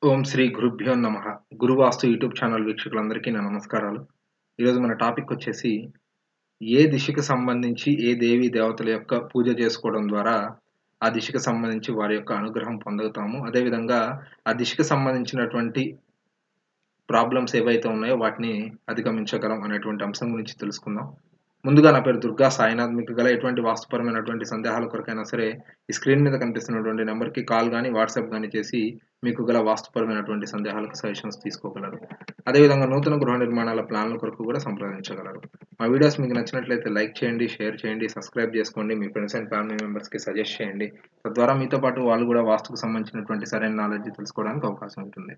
ఓం శ్రీ గురుభ్యో నమ గురువాస్తు YouTube channel వీక్షకులందరికీ నా నమస్కారాలు ఈరోజు మన టాపిక్ వచ్చేసి ఏ దిశకు సంబంధించి ఏ దేవి దేవతల యొక్క పూజ చేసుకోవడం ద్వారా ఆ దిశకు సంబంధించి వారి యొక్క అనుగ్రహం పొందుతాము అదేవిధంగా ఆ దిశకు సంబంధించినటువంటి ప్రాబ్లమ్స్ ఏవైతే ఉన్నాయో వాటిని అధిగమించగలం అనేటువంటి అంశం గురించి తెలుసుకుందాం ముందుగా నా పేరు దుర్గా సాయినాథ్ మీకు గల ఎటువంటి వాస్తుపరమైనటువంటి సందేహాల కొరకైనా సరే ఈ స్క్రీన్ మీద కనిపిస్తున్నటువంటి నెంబర్కి కాల్ కానీ వాట్సాప్ కానీ చేసి మీకు గల వాస్తుపరమైనటువంటి సందేహాలకు సజెషన్స్ తీసుకోగలరు అదేవిధంగా నూతన గృహ నిర్మాణాల ప్లాన్ల కొరకు కూడా సంప్రదించగలరు మా వీడియోస్ మీకు నచ్చినట్లయితే లైక్ చేయండి షేర్ చేయండి సబ్స్క్రైబ్ చేసుకోండి మీ ఫ్రెండ్స్ అండ్ ఫ్యామిలీ మెంబర్స్కి సజెస్ట్ చేయండి తద్వారా మీతో పాటు వాళ్ళు కూడా వాస్తుకు సంబంధించినటువంటి సరైన నాలెడ్జ్ తెలుసుకోవడానికి అవకాశం ఉంటుంది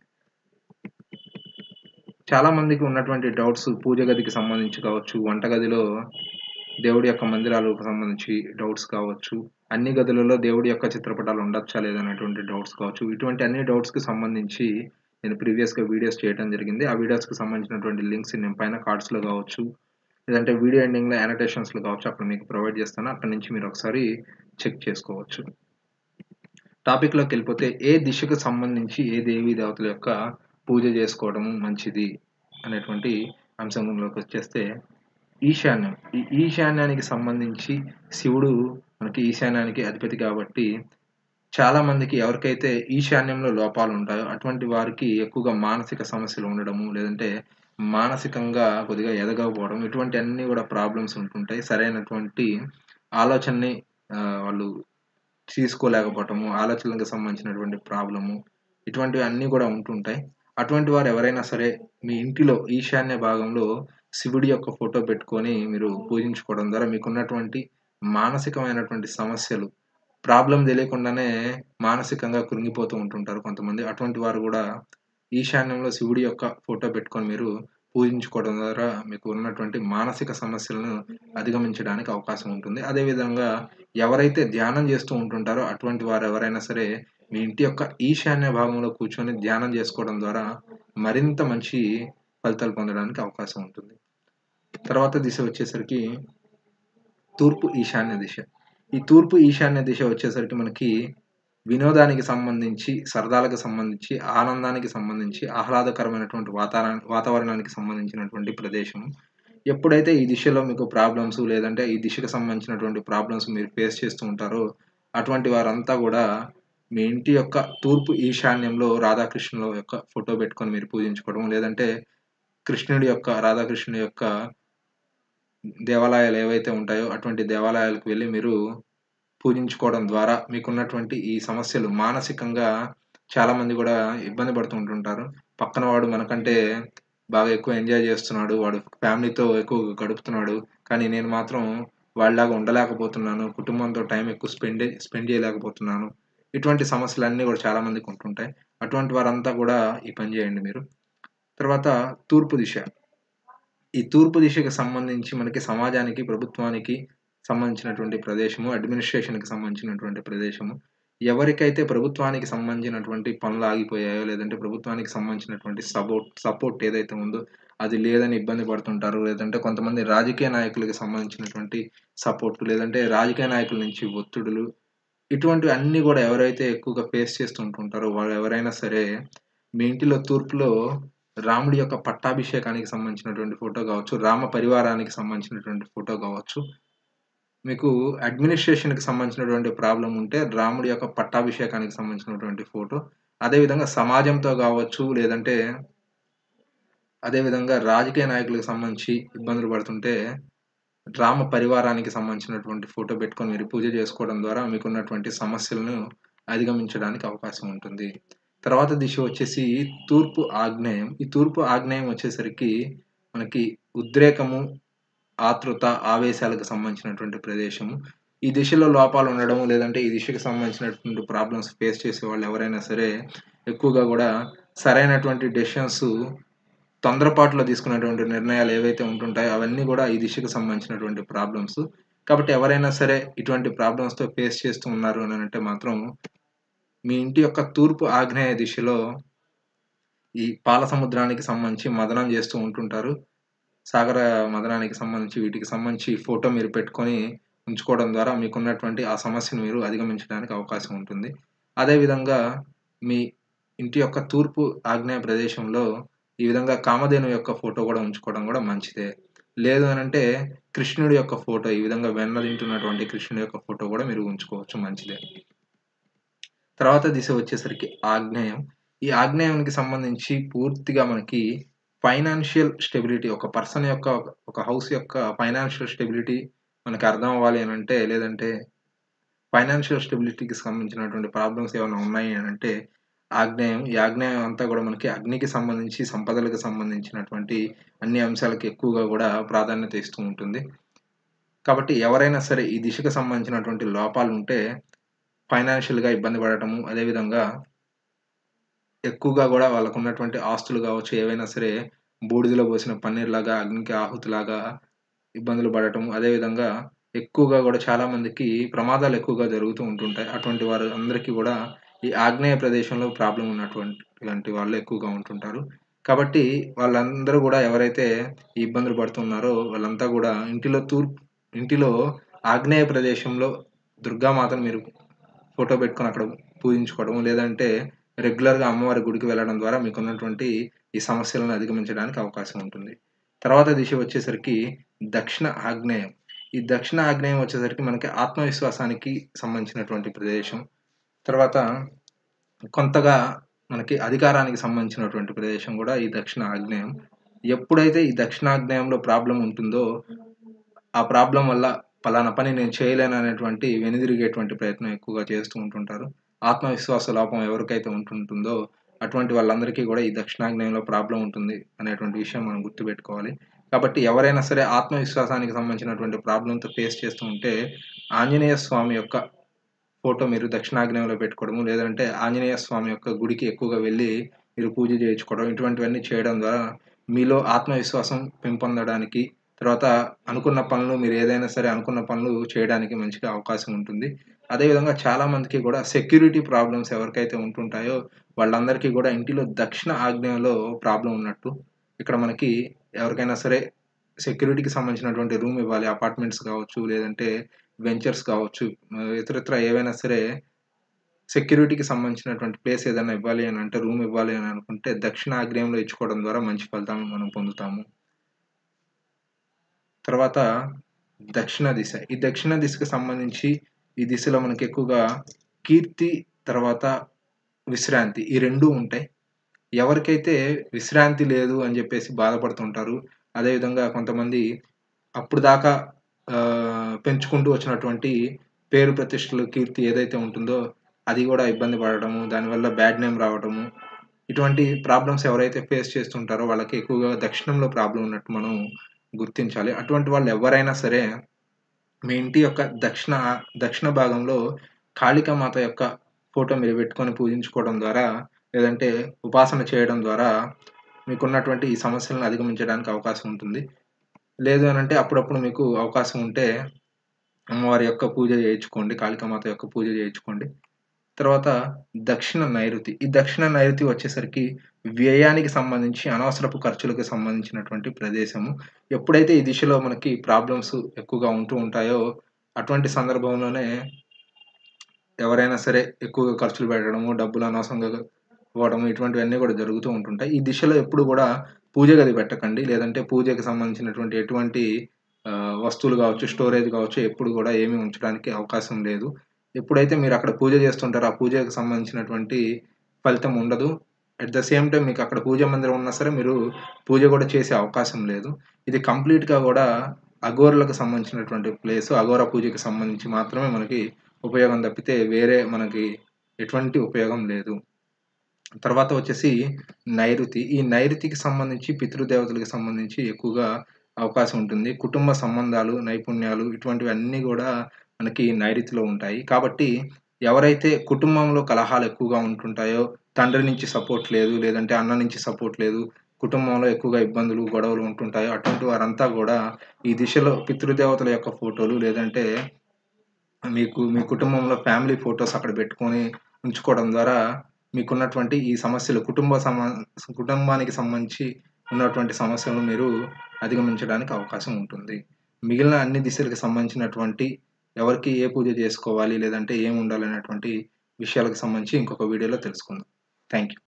చాలా మందికి ఉన్నటువంటి డౌట్స్ పూజ గదికి సంబంధించి కావచ్చు వంటగదిలో దేవుడి యొక్క మందిరాలకు సంబంధించి డౌట్స్ కావచ్చు అన్ని గదులలో దేవుడి యొక్క చిత్రపటాలు ఉండొచ్చా లేదనేటువంటి డౌట్స్ కావచ్చు ఇటువంటి అన్ని డౌట్స్కి సంబంధించి నేను ప్రీవియస్గా వీడియోస్ చేయడం జరిగింది ఆ వీడియోస్కి సంబంధించినటువంటి లింక్స్ నేను పైన కార్డ్స్లో కావచ్చు లేదంటే వీడియో ఎండింగ్లో యానటేషన్స్లో కావచ్చు అక్కడ మీకు ప్రొవైడ్ చేస్తాను అక్కడ నుంచి మీరు ఒకసారి చెక్ చేసుకోవచ్చు టాపిక్లోకి వెళ్ళిపోతే ఏ దిశకు సంబంధించి ఏ దేవీ దేవతల యొక్క పూజ చేసుకోవడం మంచిది అనేటువంటి అంశంలోకి వచ్చేస్తే ఈశాన్యం ఈ ఈశాన్యానికి సంబంధించి శివుడు మనకి ఈశాన్యానికి అధిపతి కాబట్టి చాలా మందికి ఎవరికైతే ఈశాన్యంలో లోపాలు ఉంటాయో అటువంటి వారికి ఎక్కువగా మానసిక సమస్యలు ఉండడము లేదంటే మానసికంగా కొద్దిగా ఎదగకపోవడం ఇటువంటి అన్ని కూడా ప్రాబ్లమ్స్ ఉంటుంటాయి సరైనటువంటి ఆలోచనని వాళ్ళు తీసుకోలేకపోవటము ఆలోచనలకు సంబంధించినటువంటి ప్రాబ్లము ఇటువంటివి అన్నీ కూడా ఉంటుంటాయి అటువంటి వారు ఎవరైనా సరే మీ ఇంటిలో ఈశాన్య భాగంలో శివుడి యొక్క ఫోటో పెట్టుకొని మీరు పూజించుకోవడం ద్వారా మీకున్నటువంటి మానసికమైనటువంటి సమస్యలు ప్రాబ్లం తెలియకుండానే మానసికంగా కృంగిపోతూ ఉంటుంటారు కొంతమంది అటువంటి వారు కూడా ఈశాన్యంలో శివుడి యొక్క ఫోటో పెట్టుకొని మీరు పూజించుకోవడం ద్వారా మీకు ఉన్నటువంటి మానసిక సమస్యలను అధిగమించడానికి అవకాశం ఉంటుంది అదేవిధంగా ఎవరైతే ధ్యానం చేస్తూ ఉంటుంటారో అటువంటి వారు ఎవరైనా సరే మీ ఇంటి యొక్క ఈశాన్య భాగంలో కూర్చొని ధ్యానం చేసుకోవడం ద్వారా మరింత మంచి ఫలితాలు పొందడానికి అవకాశం ఉంటుంది తర్వాత దిశ వచ్చేసరికి తూర్పు ఈశాన్య దిశ ఈ తూర్పు ఈశాన్య దిశ వచ్చేసరికి మనకి వినోదానికి సంబంధించి సరదాలకు సంబంధించి ఆనందానికి సంబంధించి ఆహ్లాదకరమైనటువంటి వాతావరణ వాతావరణానికి సంబంధించినటువంటి ప్రదేశం ఎప్పుడైతే ఈ దిశలో మీకు ప్రాబ్లమ్స్ లేదంటే ఈ దిశకు సంబంధించినటువంటి ప్రాబ్లమ్స్ మీరు ఫేస్ చేస్తూ ఉంటారో అటువంటి వారంతా కూడా మీ ఇంటి యొక్క తూర్పు ఈశాన్యంలో రాధాకృష్ణుల యొక్క ఫోటో పెట్టుకొని మీరు పూజించుకోవడం లేదంటే కృష్ణుడి యొక్క రాధాకృష్ణుడి యొక్క దేవాలయాలు ఏవైతే ఉంటాయో అటువంటి దేవాలయాలకు వెళ్ళి మీరు పూజించుకోవడం ద్వారా మీకున్నటువంటి ఈ సమస్యలు మానసికంగా చాలామంది కూడా ఇబ్బంది పడుతూ ఉంటుంటారు పక్కన వాడు మనకంటే బాగా ఎక్కువ ఎంజాయ్ చేస్తున్నాడు వాడు ఫ్యామిలీతో ఎక్కువ గడుపుతున్నాడు కానీ నేను మాత్రం వాళ్ళలాగా ఉండలేకపోతున్నాను కుటుంబంతో టైం ఎక్కువ స్పెండ్ స్పెండ్ చేయలేకపోతున్నాను ఇటువంటి సమస్యలు కూడా చాలా మందికి ఉంటుంటాయి అటువంటి వారంతా కూడా ఈ పని చేయండి మీరు తర్వాత తూర్పు దిశ ఈ తూర్పు దిశకి సంబంధించి మనకి సమాజానికి ప్రభుత్వానికి సంబంధించినటువంటి ప్రదేశము అడ్మినిస్ట్రేషన్కి సంబంధించినటువంటి ప్రదేశము ఎవరికైతే ప్రభుత్వానికి సంబంధించినటువంటి పనులు ఆగిపోయాయో లేదంటే ప్రభుత్వానికి సంబంధించినటువంటి సపోర్ట్ సపోర్ట్ ఏదైతే ఉందో అది లేదని ఇబ్బంది పడుతుంటారు లేదంటే కొంతమంది రాజకీయ నాయకులకి సంబంధించినటువంటి సపోర్ట్ లేదంటే రాజకీయ నాయకుల నుంచి ఒత్తిడులు ఇటువంటివి అన్నీ కూడా ఎవరైతే ఎక్కువగా ఫేస్ చేస్తుంటుంటారో వాళ్ళు ఎవరైనా సరే మీ ఇంటిలో తూర్పులో రాముడి యొక్క పట్టాభిషేకానికి సంబంధించినటువంటి ఫోటో కావచ్చు రామ పరివారానికి సంబంధించినటువంటి ఫోటో కావచ్చు మీకు అడ్మినిస్ట్రేషన్కి సంబంధించినటువంటి ప్రాబ్లం ఉంటే రాముడి యొక్క పట్టాభిషేకానికి సంబంధించినటువంటి ఫోటో అదేవిధంగా సమాజంతో కావచ్చు లేదంటే అదేవిధంగా రాజకీయ నాయకులకు సంబంధించి ఇబ్బందులు పడుతుంటే రామ పరివారానికి సంబంధించినటువంటి ఫోటో పెట్టుకొని మీరు పూజ చేసుకోవడం ద్వారా మీకున్నటువంటి సమస్యలను అధిగమించడానికి అవకాశం ఉంటుంది తర్వాత దిశ వచ్చేసి తూర్పు ఆగ్నేయం ఈ తూర్పు ఆగ్నేయం వచ్చేసరికి మనకి ఉద్రేకము ఆతృత ఆవేశాలకు సంబంధించినటువంటి ప్రదేశము ఈ దిశలో లోపాలు ఉండడం లేదంటే ఈ దిశకు సంబంధించినటువంటి ప్రాబ్లమ్స్ ఫేస్ చేసే వాళ్ళు ఎవరైనా సరే ఎక్కువగా కూడా సరైనటువంటి డెసిషన్స్ తొందరపాటులో తీసుకున్నటువంటి నిర్ణయాలు ఏవైతే ఉంటుంటాయో అవన్నీ కూడా ఈ దిశకు సంబంధించినటువంటి ప్రాబ్లమ్స్ కాబట్టి ఎవరైనా సరే ఇటువంటి ప్రాబ్లమ్స్తో ఫేస్ చేస్తూ ఉన్నారు అని అంటే మాత్రం మీ ఇంటి యొక్క తూర్పు ఆగ్నేయ దిశలో ఈ పాల సముద్రానికి సంబంధించి మదనం చేస్తూ ఉంటుంటారు సాగర మదనానికి సంబంధించి వీటికి సంబంధించి ఫోటో మీరు పెట్టుకొని ఉంచుకోవడం ద్వారా మీకున్నటువంటి ఆ సమస్యను మీరు అధిగమించడానికి అవకాశం ఉంటుంది అదేవిధంగా మీ ఇంటి యొక్క తూర్పు ఆగ్నేయ ప్రదేశంలో ఈ విధంగా కామధేను యొక్క ఫోటో కూడా ఉంచుకోవడం కూడా మంచిదే. లేదు అనంటే కృష్ణుడి యొక్క ఫోటో ఈ విధంగా వెన్న తింటున్నటువంటి కృష్ణుడి యొక్క ఫోటో కూడా మీరు ఉంచుకోవచ్చు మంచిదే. తర్వాత దిశ వచ్చేసరికి ఆగ్నేయం. ఈ ఆగ్నేయానికి సంబంధించి పూర్తిగా మనకి ఫైనాన్షియల్ స్టెబిలిటీ ఒక పర్సన్ యొక్క ఒక హౌస్ యొక్క ఫైనాన్షియల్ స్టెబిలిటీ మనకు అర్థం అవ్వాలి అనంటే లేదంటే ఫైనాన్షియల్ స్టెబిలిటీకి సంబంధించినటువంటి ప్రాబ్లమ్స్ ఏమైనా ఉన్నాయి అనంటే ఆగ్నేయం. ఈ ఆగ్నేయం అంతా కూడా మనకి అగ్నికి సంబంధించి, సంపదలకు సంబంధించినటువంటి అన్ని అంశాలకి ఎక్కువగా కూడా ప్రాధాన్యత ఇస్తూ ఉంటుంది. కాబట్టి ఎవరైనా సరే ఈ దిశకు సంబంధించినటువంటి లోపాలుంటే ఫైనాన్షియల్‌గా ఇబ్బంది పడటము, అదేవిధంగా ఎక్కువగా గూడా వాళ్ళకున్నటువంటి ఆస్తులు గావచ్చు, ఏవైనా సరే బూడిదలో పోసిన పన్నీర్‌లాగా, అగ్నికి ఆహుతిలాగా ఇబ్బందులు పడటం, అదేవిధంగా ఎక్కువగా గూడా చాలామందికి ప్రమాదాలు ఎక్కువగా జరుగుతూ ఉంటుంటాయి. అటువంటి వారు అందరికీ గూడా ఈ ఆగ్నేయ ప్రదేశంలో ప్రాబ్లమ్ ఉన్నటువంటి వాళ్ళు ఎక్కువగా ఉంటుంటారు. కాబట్టి వాళ్ళందరూ గూడా ఎవరైతే ఈ ఇబ్బందులు పడుతున్నారో వాళ్ళంతా గూడా ఇంటిలో తూర్పు ఇంటిలో ఆగ్నేయ ప్రదేశంలో దుర్గామాతను మీరు ఫోటో పెట్టుకొని అక్కడ పూజించుకోవడం, లేదంటే రెగ్యులర్‌గా అమ్మవారి గుడికి వెళ్ళడం ద్వారా మీకున్నటువంటి ఈ సమస్యలను అధిగమించడానికి అవకాశం ఉంటుంది. తర్వాత దిశ వచ్చేసరికి దక్షిణ ఆగ్నేయం. ఈ దక్షిణ ఆగ్నేయం వచ్చేసరికి మనకి ఆత్మవిశ్వాసానికి సంబంధించినటువంటి ప్రదేశం. తర్వాత కొంతగా మనకి అధికారానికి సంబంధించినటువంటి ప్రదేశం గూడా ఈ దక్షిణ ఆగ్నేయం. ఎప్పుడైతే ఈ దక్షిణాగ్నేయంలో ప్రాబ్లమ్ ఉంటుందో, ఆ ప్రాబ్లమ్ వల్ల పలానా పని నేను చేయలేననేటువంటి వెనుదిరిగేటువంటి ప్రయత్నం ఎక్కువగా చేస్తూ ఉంటుంటారు. ఆత్మవిశ్వాస లోపం ఎవరికైతే ఉంటుంటుందో అటువంటి వాళ్ళందరికీ గూడా ఈ దక్షిణాగ్నేయంలో ప్రాబ్లమ్ ఉంటుంది అనేటువంటి విషయం మనం గుర్తుపెట్టుకోవాలి. కాబట్టి ఎవరైనా సరే ఆత్మవిశ్వాసానికి సంబంధించినటువంటి ప్రాబ్లమ్‌తో ఫేస్ చేస్తూ ఉంటే ఆంజనేయ స్వామి యొక్క ఫోటో మీరు దక్షిణాగ్నేయంలో పెట్టుకోవడము, లేదంటే ఆంజనేయ స్వామి యొక్క గుడికి ఎక్కువగా వెళ్లి మీరు పూజ చేయించుకోవడం, ఇటువంటివన్నీ చేయడం ద్వారా మీలో ఆత్మవిశ్వాసం పెంపొందడానికి, తర్వాత అనుకున్న పనులు మీరు ఏదైనా సరే అనుకున్న పనులు చేయడానికి మంచిగా అవకాశం ఉంటుంది. అదేవిధంగా చాలామందికి గూడా సెక్యూరిటీ ప్రాబ్లమ్స్ ఎవరికైతే ఉంటుంటాయో వాళ్ళందరికీ గూడా ఇంటిలో దక్షిణ ఆగ్నేయంలో ప్రాబ్లమ్ ఉన్నట్టు. ఇక్కడ మనకి ఎవరికైనా సరే సెక్యూరిటీకి సంబంధించినటువంటి రూమ్ ఇవ్వాలి. అపార్ట్మెంట్స్ కావచ్చు, లేదంటే వెంచర్స్ కావచ్చు, ఆహ్, ఇతరితర ఏవైనా సరే సెక్యూరిటీకి సంబంధించినటువంటి ప్లేస్ ఏదైనా ఇవ్వాలి అనంటే, రూమ్ ఇవ్వాలి అని అనుకుంటే దక్షిణ ఆగ్నేయంలో ఇచ్చుకోవడం ద్వారా మంచి ఫలితాలను మనం పొందుతాము. తర్వాత దక్షిణ దిశ. ఈ దక్షిణ దిశకు సంబంధించి ఈ దిశలో మనకి ఎక్కువగా కీర్తి, తర్వాత విశ్రాంతి ఈ 2 ఉంటాయి. ఎవరికైతే విశ్రాంతి లేదు అని జెప్పేసి బాధపడుతుంటారు. అదేవిధంగా కొంతమంది అప్పటిదాకా ఆహ్, పెంచుకుంటూ వచ్చినటువంటి పేరు ప్రతిష్టలు, కీర్తి ఏదైతే ఉంటుందో అది గూడా ఇబ్బంది పడడము, దానివల్ల బ్యాడ్ నేమ్ రావడము, ఇటువంటి ప్రాబ్లమ్స్ ఎవరైతే ఫేస్ చేస్తుంటారో వాళ్ళకి ఎక్కువగా దక్షిణంలో ప్రాబ్లమ్ ఉన్నట్టు మనం గుర్తించాలి. అటువంటి వాళ్ళు ఎవ్వరైనా సరే మీ ఇంటి యొక్క దక్షిణ దక్షిణ భాగంలో కాళికామాత యొక్క ఫోటో మీరు పెట్టుకొని పూజించుకోవడం ద్వారా, లేదంటే ఉపాసన చేయడం ద్వారా మీకున్నటువంటి ఈ సమస్యలను అధిగమించడానికి అవకాశం ఉంటుంది. లేదు అనంటే అప్పుడప్పుడు మీకు అవకాశం ఉంటే అమ్మవారి యొక్క పూజ చేయించుకోండి. కాళికామాత యొక్క పూజ చేయించుకోండి. తర్వాత దక్షిణ నైరుతి. ఈ దక్షిణ నైరుతి వచ్చేసరికి వ్యయానికి సంబంధించి, అనవసరపు ఖర్చులకు సంబంధించినటువంటి ప్రదేశము. ఎప్పుడైతే ఈ దిశలో మనకి ప్రాబ్లమ్స్ ఎక్కువగా ఉంటూ ఉంటాయో అటువంటి సందర్భంలోనే ఎవరైనా సరే ఎక్కువగా ఖర్చులు పెట్టడము, డబ్బులు అనవసరంగా పోవడము ఇటువంటివన్నీ గూడా జరుగుతూ ఉంటుంటాయి. ఈ దిశలో ఎప్పుడు గూడా పూజ గది పెట్టకండి. లేదంటే పూజకి సంబంధించినటువంటి ఎటువంటి ఆహ్, వస్తువులు గావచ్చు, స్టోరేజ్ గావచ్చు ఎప్పుడు గూడా ఏమి ఉంచడానికి అవకాశం లేదు. ఎప్పుడైతే మీరు అక్కడ పూజ చేస్తుంటారో ఆ పూజకి సంబంధించినటువంటి ఫలితం ఉండదు. అట్ ద సేమ్ టైమ్ మీకు అక్కడ పూజా మందిరం ఉన్నా సరే మీరు పూజ గూడా చేసే అవకాశం లేదు. ఇది కంప్లీట్‌గా గూడా అఘోరులకు సంబంధించినటువంటి ప్లేసు. అఘోర పూజకి సంబంధించి మాత్రమే మనకి ఉపయోగం తప్పితే వేరే మనకి ఎటువంటి ఉపయోగం లేదు. తర్వాత వచ్చేసి నైరుతి. ఈ నైరుతికి సంబంధించి పితృదేవతలకు సంబంధించి ఎక్కువగా అవకాశం ఉంటుంది. కుటుంబ సంబంధాలు, నైపుణ్యాలు ఇటువంటివన్నీ గూడా మనకి నైరుతిలో ఉంటాయి. కాబట్టి ఎవరైతే కుటుంబంలో కలహాలు ఎక్కువగా ఉంటుంటాయో, తండ్రి నుంచి సపోర్ట్ లేదు, లేదంటే అన్న నుంచి సపోర్ట్ లేదు, కుటుంబంలో ఎక్కువగా ఇబ్బందులు, గొడవలు ఉంటుంటాయో అటువంటి వారంతా గూడా ఈ దిశలో పితృదేవతల యొక్క ఫోటోలు లేదంటే మీకు మీ కుటుంబంలో ఫ్యామిలీ ఫోటోస్ అక్కడ పెట్టుకొని ఉంచుకోవడం ద్వారా మీకున్నటువంటి ఈ సమస్యలు కుటుంబ సమ కుటుంబానికి సంబంధించి ఉన్నటువంటి సమస్యలను మీరు అధిగమించడానికి అవకాశం ఉంటుంది. మిగిలిన అన్ని దిశలకు సంబంధించినటువంటి ఎవరికి ఏ పూజ చేసుకోవాలి, లేదంటే ఏముండాలనేటువంటి విషయాలకు సంబంధించి ఇంకొక వీడియోలో తెలుసుకుందాం. Thank you.